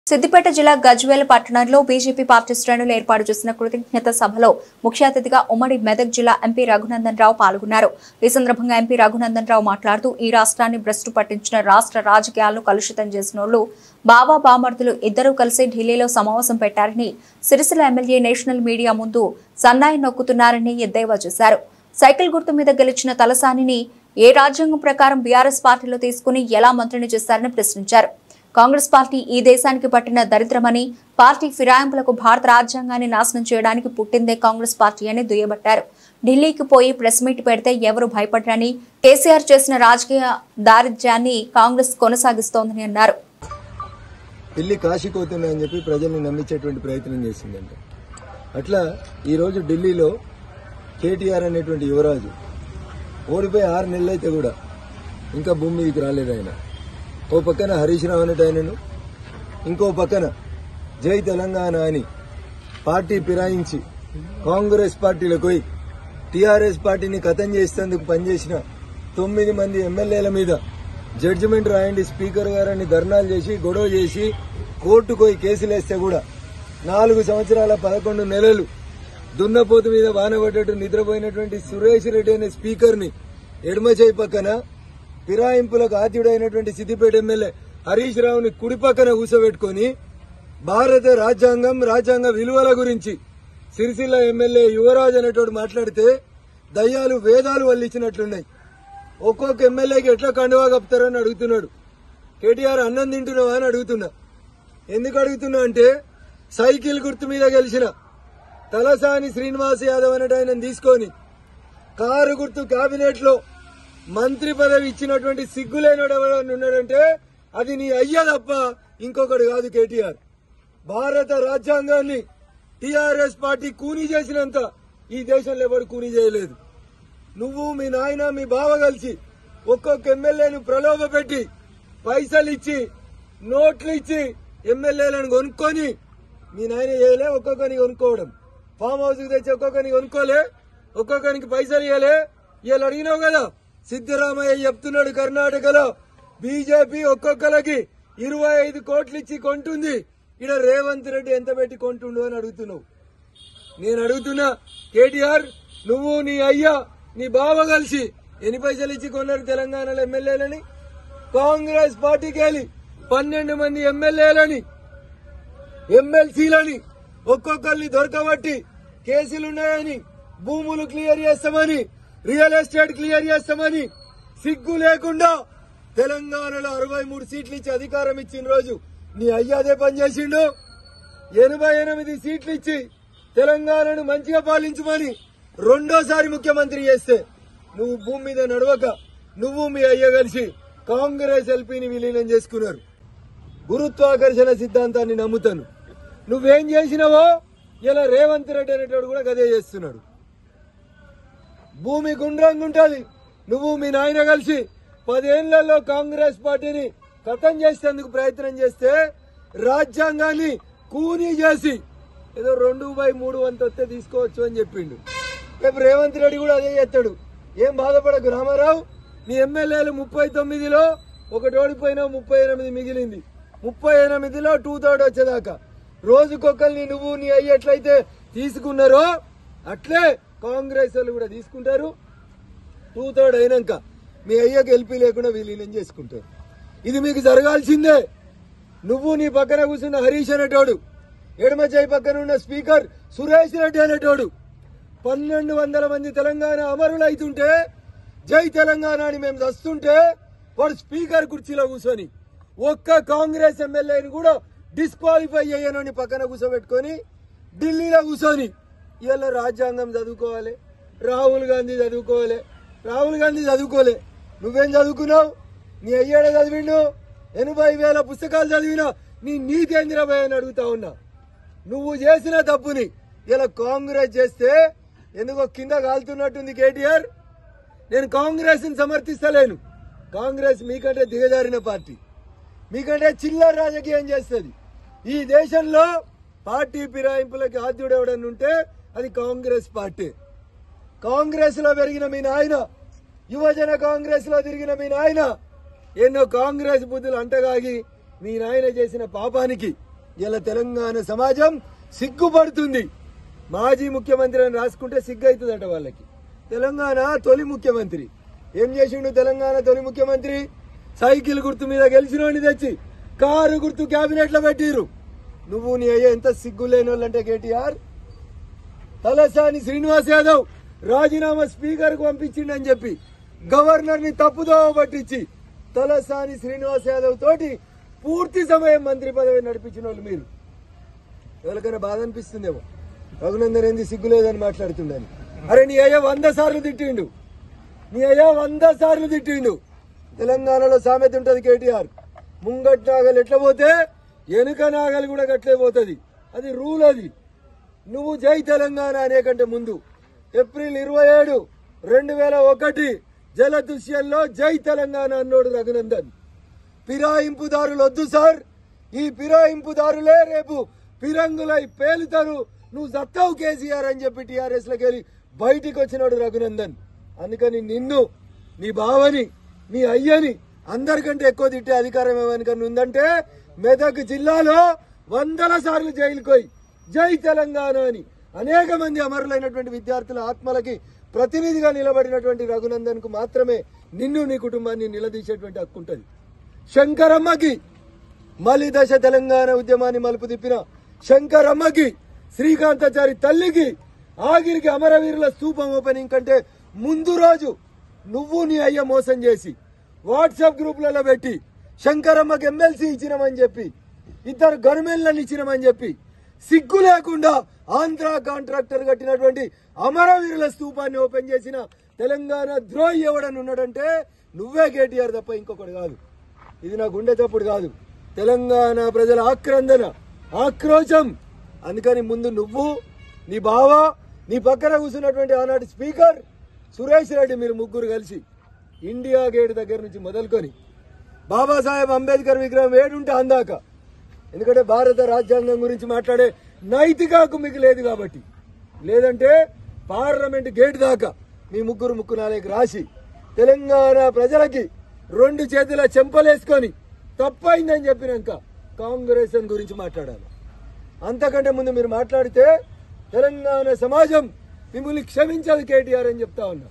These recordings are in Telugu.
సిద్దిపేట జిల్లా గజ్వేల్ పట్టణంలో బీజేపీ పార్టీ శ్రేణులు ఏర్పాటు చేసిన కృతజ్ఞత సభలో ముఖ్య అతిథిగా ఉమ్మడి మెదక్ జిల్లా ఎంపీ రఘునందన్ రావు పాల్గొన్నారు ఈ సందర్భంగా ఎంపీ రఘునందన్ రావు మాట్లాడుతూ ఈ రాష్ట్రాన్ని భ్రష్టు పట్టించిన రాష్ట్ర రాజకీయాలను కలుషితం చేసినోళ్లు బాబా బామర్దులు ఇద్దరూ కలిసి ఢిల్లీలో సమావేశం పెట్టారని సిరిసిల్ల ఎమ్మెల్యే నేషనల్ మీడియా ముందు సన్నాయి నొక్కుతున్నారని ఎద్దేవా చేశారు సైకిల్ గుర్తు మీద గెలిచిన తలసానిని ఏ రాజ్యాంగం ప్రకారం బీఆర్ఎస్ పార్టీలో తీసుకుని ఎలా మంత్రిని చేశారని ప్రశ్నించారు కాంగ్రెస్ పార్టీ ఈ దేశానికి పట్టిన దరిద్రమని పార్టీ ఫిరాయింపులకు భారత రాజ్యాంగాన్ని నాశనం చేయడానికి పుట్టిందే కాంగ్రెస్ పార్టీ అని దుయ్యబట్టారు ఢిల్లీకి పోయి ప్రెస్ మీట్ పెడితే ఎవరు భయపడరని కేసీఆర్ చేసిన రాజకీయ దారిద్ర్యాన్ని కాంగ్రెస్ కొనసాగిస్తోందని అన్నారు ఢిల్లీ కాశీకోతుందని చెప్పి ప్రజల్ని నమ్మించేటువంటి ప్రయత్నం చేసిందంట అట్లా ఈరోజు ఢిల్లీలో కేటీఆర్ అనేటువంటి యువరాజు ఓడిపోయి ఆరు నెలలైతే కూడా ఇంకా భూమి మీదకి రాలేదు ఆయన ఓ పక్కన హరీష్ రావు అనేటి ఆయనను ఇంకో పక్కన జై తెలంగాణ అని పార్టీ ఫిరాయించి కాంగ్రెస్ పార్టీలకు పోయి టీఆర్ఎస్ పార్టీని కథం చేసేందుకు పనిచేసిన తొమ్మిది మంది ఎమ్మెల్యేల మీద జడ్జిమెంట్ రాయండి స్పీకర్ గారని ధర్నాలు చేసి గొడవ చేసి కోర్టుకు పోయి కేసులు వేస్తే కూడా నాలుగు సంవత్సరాల పదకొండు నెలలు దున్నపోతు మీద వానబడ్డట్టు నిద్రపోయినటువంటి సురేష్ రెడ్డి అనే స్పీకర్ ని ఎడమ చేయి పక్కన ఫిరాయింపులకు ఆద్యుడైనటువంటి సిద్దిపేట ఎమ్మెల్యే హరీష్ రావుని కుడి పక్కన కూర్చోబెట్టుకొని భారత రాజ్యాంగం రాజ్యాంగ విలువల గురించి సిరిసిల్ల ఎమ్మెల్యే యువరాజ్ అనేటోడు మాట్లాడితే దయ్యాలు వేదాలు వల్లించినట్లున్నాయి ఒక్కొక్క ఎమ్మెల్యేకి ఎట్లా కండువా కప్పుతారని అడుగుతున్నాడు కేటీఆర్ అన్నం తింటున్నావా అని అడుగుతున్నా ఎందుకు అడుగుతున్నా అంటే సైకిల్ గుర్తు మీద గెలిచిన తలసాని శ్రీనివాస్ యాదవ్ అనేట ఆయన తీసుకొని కారు గుర్తు కేబినెట్ లో మంత్రి పదవి ఇచ్చినటువంటి సిగ్గులేనోడు ఎవరైనా ఉన్నాడంటే అది నీ అయ్య తప్ప ఇంకొకడు కాదు కేటీఆర్ భారత రాజ్యాంగాన్ని టీఆర్ఎస్ పార్టీ కూనీ చేసినంత ఈ దేశంలో ఎవరు కూనీ చేయలేదు నువ్వు మీ నాయన మీ బావ కలిసి ఒక్కొక్క ఎమ్మెల్యేను ప్రలోభ పెట్టి పైసలు ఇచ్చి నోట్లు ఇచ్చి ఎమ్మెల్యేలను కొనుక్కొని మీ నాయన చేయలే ఒక్కొక్కరిని కొనుక్కోవడం ఫామ్ హౌస్ కి తెచ్చి ఒక్కొక్కరిని కొనుక్కోలే ఒక్కొక్కరికి పైసలు ఇవ్వలే ఇవాళ అడిగినావు కదా సిద్దరామయ్య చెప్తున్నాడు కర్ణాటకలో బీజేపీ ఒక్కొక్కరికి ఇరవై ఐదు కోట్లు ఇచ్చి కొంటుంది ఇక్కడ రేవంత్ రెడ్డి ఎంత పెట్టి కొంటుండు అని అడుగుతున్నావు నేను అడుగుతున్నా కేటీఆర్ నువ్వు నీ అయ్యా నీ బావ కలిసి ఎన్ని పైసలు ఇచ్చి కొన్నారు తెలంగాణలో ఎమ్మెల్యేలని కాంగ్రెస్ పార్టీకి వెళ్ళి పన్నెండు మంది ఎమ్మెల్యేలని ఎమ్మెల్సీలని ఒక్కొక్కరిని దొరకబట్టి కేసులున్నాయని భూములు క్లియర్ చేస్తామని రియల్ ఎస్టేట్ క్లియర్ చేస్తామని సిగ్గు లేకుండా తెలంగాణలో అరవై మూడు సీట్లు ఇచ్చి అధికారం ఇచ్చిన రోజు నీ అయ్యాదే పనిచేసిండు ఎనభై ఎనిమిది సీట్లు ఇచ్చి తెలంగాణను మంచిగా పాలించమని రెండోసారి ముఖ్యమంత్రి చేస్తే నువ్వు భూమి మీద నడవక నువ్వు మీ అయ్య కలిసి కాంగ్రెస్ ఎల్పీని విలీనం చేసుకున్నారు గురుత్వాకర్షణ సిద్ధాంతాన్ని నమ్ముతాను నువ్వేం చేసినావో ఇలా రేవంత్ రెడ్డి అనేటోడు కూడా గదే చేస్తున్నాడు భూమి గుండ్రంగా ఉంటది నువ్వు మీ నాయన కలిసి పదేళ్లలో కాంగ్రెస్ పార్టీని కథం చేసేందుకు ప్రయత్నం చేస్తే రాజ్యాంగాన్ని కూనీ చేసి ఏదో రెండు బై మూడు వంత వస్తే తీసుకోవచ్చు అని చెప్పిండు రేపు రేవంత్ రెడ్డి కూడా అదే చేస్తాడు ఏం బాధపడకు రామారావు నీ ఎమ్మెల్యేలు ముప్పై తొమ్మిదిలో ఒకటి ఓడిపోయినా ముప్పై ఎనిమిది మిగిలింది ముప్పై ఎనిమిదిలో టూ థర్డ్ వచ్చేదాకా రోజుకొకరిని నువ్వు నీ అయ్యి ఎట్లయితే తీసుకున్నారో అట్లే కాంగ్రెస్ వాళ్ళు కూడా తీసుకుంటారు టూ థర్డ్ అయినాక మీ అయ్యకి ఎల్పీ లేకుండా విలీనం చేసుకుంటారు ఇది మీకు జరగాల్సిందే నువ్వు నీ పక్కన కూర్చున్న హరీష్ అనేటోడు ఎడమ చేయి పక్కన ఉన్న స్పీకర్ సురేష్ రెడ్డి అనేటోడు పన్నెండు వందల మంది తెలంగాణ అమరులు అవుతుంటే జై తెలంగాణ అని మేము వస్తుంటే వాడు స్పీకర్ కుర్చీలో కూర్చొని ఒక్క కాంగ్రెస్ ఎమ్మెల్యేని కూడా డిస్క్వాలిఫై అయ్యానని పక్కన కూర్చోబెట్టుకొని ఢిల్లీలో కూర్చొని ఇవాళ రాజ్యాంగం చదువుకోవాలి రాహుల్ గాంధీ చదువుకోవాలి రాహుల్ గాంధీ చదువుకోలే నువ్వేం చదువుకున్నావు నీ అయ్యాడ చదివిండు ఎనభై వేల పుస్తకాలు చదివినా నీ నీతి ఏందిరాబాయ్ అని అడుగుతా ఉన్నా నువ్వు చేసిన తప్పుని ఇలా కాంగ్రెస్ చేస్తే ఎందుకో కింద కాలుతున్నట్టుంది కేటీఆర్ నేను కాంగ్రెస్ ని సమర్థిస్తలేను కాంగ్రెస్ మీకంటే దిగజారిన పార్టీ మీకంటే చిల్లర రాజకీయం చేస్తుంది ఈ దేశంలో పార్టీ ఫిరాయింపులకి ఆద్యుడు ఎవడన్నా ఉంటే అది కాంగ్రెస్ పార్టీ కాంగ్రెస్ లో పెరిగిన మీ నాయన యువజన కాంగ్రెస్ లో తిరిగిన మీ నాయన ఎన్నో కాంగ్రెస్ బుద్ధులు అంటగాగి మీ నాయన చేసిన పాపానికి ఇలా తెలంగాణ సమాజం సిగ్గుపడుతుంది మాజీ ముఖ్యమంత్రి అని రాసుకుంటే సిగ్గు అవుతుందట వాళ్ళకి తెలంగాణ తొలి ముఖ్యమంత్రి ఏం చేసిండు తెలంగాణ తొలి ముఖ్యమంత్రి సైకిల్ గుర్తు మీద గెలిచినోడిని తెచ్చి కారు గుర్తు కేబినెట్ లో పెట్టిరు నువ్వు నీ అయ్యా ఎంత సిగ్గు లేని వాళ్ళంటే కేటీఆర్ తలసాని శ్రీనివాస్ యాదవ్ రాజీనామా స్పీకర్ కు పంపించిండని చెప్పి గవర్నర్ ని తప్పుదోవ పట్టించి తలసాని శ్రీనివాస్ యాదవ్ తోటి పూర్తి సమయం మంత్రి పదవి నడిపించిన వాళ్ళు మీరు ఎవరికైనా బాధ అనిపిస్తుందేమో రఘునందన్ ఏంది సిగ్గు లేదని మాట్లాడుతుండని అరే నీ అయ్యా వంద సార్లు తిట్టిండు నీ అయ్యా వంద సార్లు తిట్టిండు తెలంగాణలో సామెత ఉంటది కేటీఆర్ ముంగట్ నాగలు ఎట్లా పోతే వెనుక నాగలు కూడా గట్లే పోతుంది అది రూల్ అది నువ్వు జై తెలంగాణ అనే కంటే ముందు ఏప్రిల్ ఇరవై ఏడు రెండు వేల ఒకటి జల దృశ్యంలో జై తెలంగాణ అన్నోడు రఘునందన్ ఫిరాయింపుదారులు వద్దు సార్ ఈ ఫిరాయింపుదారులే రేపు ఫిరంగులై పేలుతారు నువ్వు సత్తావు కేసీఆర్ అని చెప్పి టీఆర్ఎస్ లోకి వెళ్ళి బయటికి వచ్చినాడు రఘునందన్ అందుకని నిన్ను నీ బావని నీ అయ్యని అందరికంటే ఎక్కువ తిట్టే అధికారం ఏమనుకని ఉందంటే మెదక్ జిల్లాలో వందల సార్లు జైలుకు పోయి జై తెలంగాణ అని అనేక మంది అమరులైనటువంటి విద్యార్థుల ఆత్మలకి ప్రతినిధిగా నిలబడినటువంటి రఘునందన్ కు మాత్రమే నిన్ను నీ కుటుంబాన్ని నిలదీసేటువంటి హక్కు ఉంటుంది శంకరమ్మకి మలి దశ తెలంగాణ ఉద్యమాన్ని మలుపు తిప్పిన శంకరమ్మకి శ్రీకాంతాచారి తల్లికి ఆగిరికి అమరవీరుల స్తూపం ఓపెనింగ్ కంటే ముందు రోజు నువ్వు నీ అయ్య మోసం చేసి వాట్సాప్ గ్రూపులలో పెట్టి శంకరమ్మకి ఎమ్మెల్సీ ఇచ్చినామని చెప్పి ఇద్దరు గవర్నమెంట్లను ఇచ్చినామని చెప్పి సిగ్గు లేకుండా ఆంధ్ర కాంట్రాక్టర్ కట్టినటువంటి అమరవీరుల స్తూపాన్ని ఓపెన్ చేసిన తెలంగాణ ద్రోహి ఎవడని ఉన్నాడంటే నువ్వే కేటీఆర్ తప్ప ఇంకొకటి కాదు ఇది నా గుండె తప్పుడు కాదు తెలంగాణ ప్రజల ఆక్రందన ఆక్రోశం అందుకని ముందు నువ్వు నీ బావ నీ పక్కన కూర్చున్నటువంటి ఆనాటి స్పీకర్ సురేష్ రెడ్డి మీరు ముగ్గురు కలిసి ఇండియా గేట్ దగ్గర నుంచి మొదలుకొని బాబాసాహెబ్ అంబేద్కర్ విగ్రహం ఏడుంటే అందాక ఎందుకంటే భారత రాజ్యాంగం గురించి మాట్లాడే నైతిక హక్కు మీకు లేదు కాబట్టి లేదంటే పార్లమెంట్ గేట్ దాకా మీ ముగ్గురు ముక్కు నాలుగు రాసి తెలంగాణ ప్రజలకి రెండు చేతుల చెంపలేసుకొని తప్పైందని చెప్పినాక కాంగ్రెస్ గురించి మాట్లాడాలి అంతకంటే ముందు మీరు మాట్లాడితే తెలంగాణ సమాజం మిమ్మల్ని క్షమించదు కేటీఆర్ అని చెప్తా ఉన్నా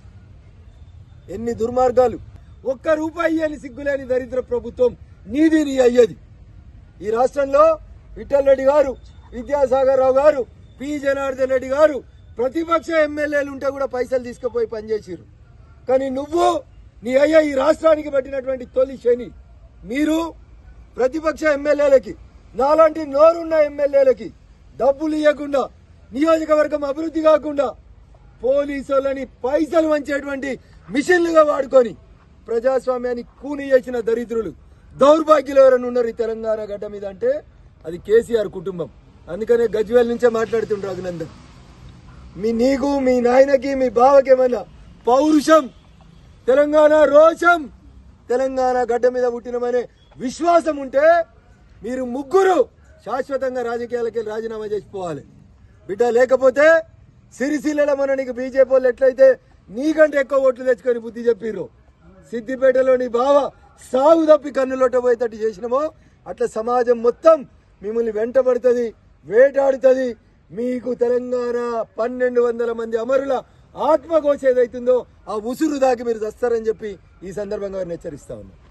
ఎన్ని దుర్మార్గాలు ఒక్క రూపాయి అని సిగ్గులేని దరిద్ర ప్రభుత్వం నీది నీ అయ్యది ఈ రాష్ట్రంలో విఠల్ రెడ్డి గారు విద్యాసాగర్ రావు గారు పి జనార్దన్ రెడ్డి గారు ప్రతిపక్ష ఎమ్మెల్యేలు ఉంటే కూడా పైసలు తీసుకుపోయి పనిచేసిరు కానీ నువ్వు నీ అయ్య ఈ రాష్ట్రానికి పట్టినటువంటి తొలి శని మీరు ప్రతిపక్ష ఎమ్మెల్యేలకి నాలాంటి నోరున్న ఎమ్మెల్యేలకి డబ్బులు ఇవ్వకుండా నియోజకవర్గం అభివృద్ధి కాకుండా పోలీసులని పైసలు వంచేటువంటి మిషన్లుగా వాడుకొని ప్రజాస్వామ్యాన్ని కూని చేసిన దరిద్రులు దౌర్భాగ్యులు ఎవరైనా ఉన్నారు ఈ తెలంగాణ గడ్డ మీద అంటే అది కేసీఆర్ కుటుంబం అందుకనే గజ్వేల్ నుంచే మాట్లాడుతుండ్రు రఘునందన్ మీ నీకు మీ నాయనకి మీ బావకి ఏమన్నా పౌరుషం తెలంగాణ రోషం తెలంగాణ గడ్డ మీద పుట్టినమనే విశ్వాసం ఉంటే మీరు ముగ్గురు శాశ్వతంగా రాజకీయాలకి వెళ్ళి రాజీనామా చేసిపోవాలి బిడ్డ లేకపోతే సిరిసిల్ల మన నీకు బీజేపీ వాళ్ళు ఎట్లయితే నీకంటే ఎక్కువ ఓట్లు తెచ్చుకొని బుద్ధి చెప్పిర్రు సిద్దిపేటలో నీ బావ సాగు తప్పి కన్నులోట పోయేటట్టు చేసినామో అట్లా సమాజం మొత్తం మిమ్మల్ని వెంటబడుతుంది వేటాడుతుంది మీకు తెలంగాణ పన్నెండు వందల మంది అమరుల ఆత్మకోశ ఏదైతుందో ఆ ఉసురు దాకి మీరు చస్తారని చెప్పి ఈ సందర్భంగా వారిని హెచ్చరిస్తా ఉన్నా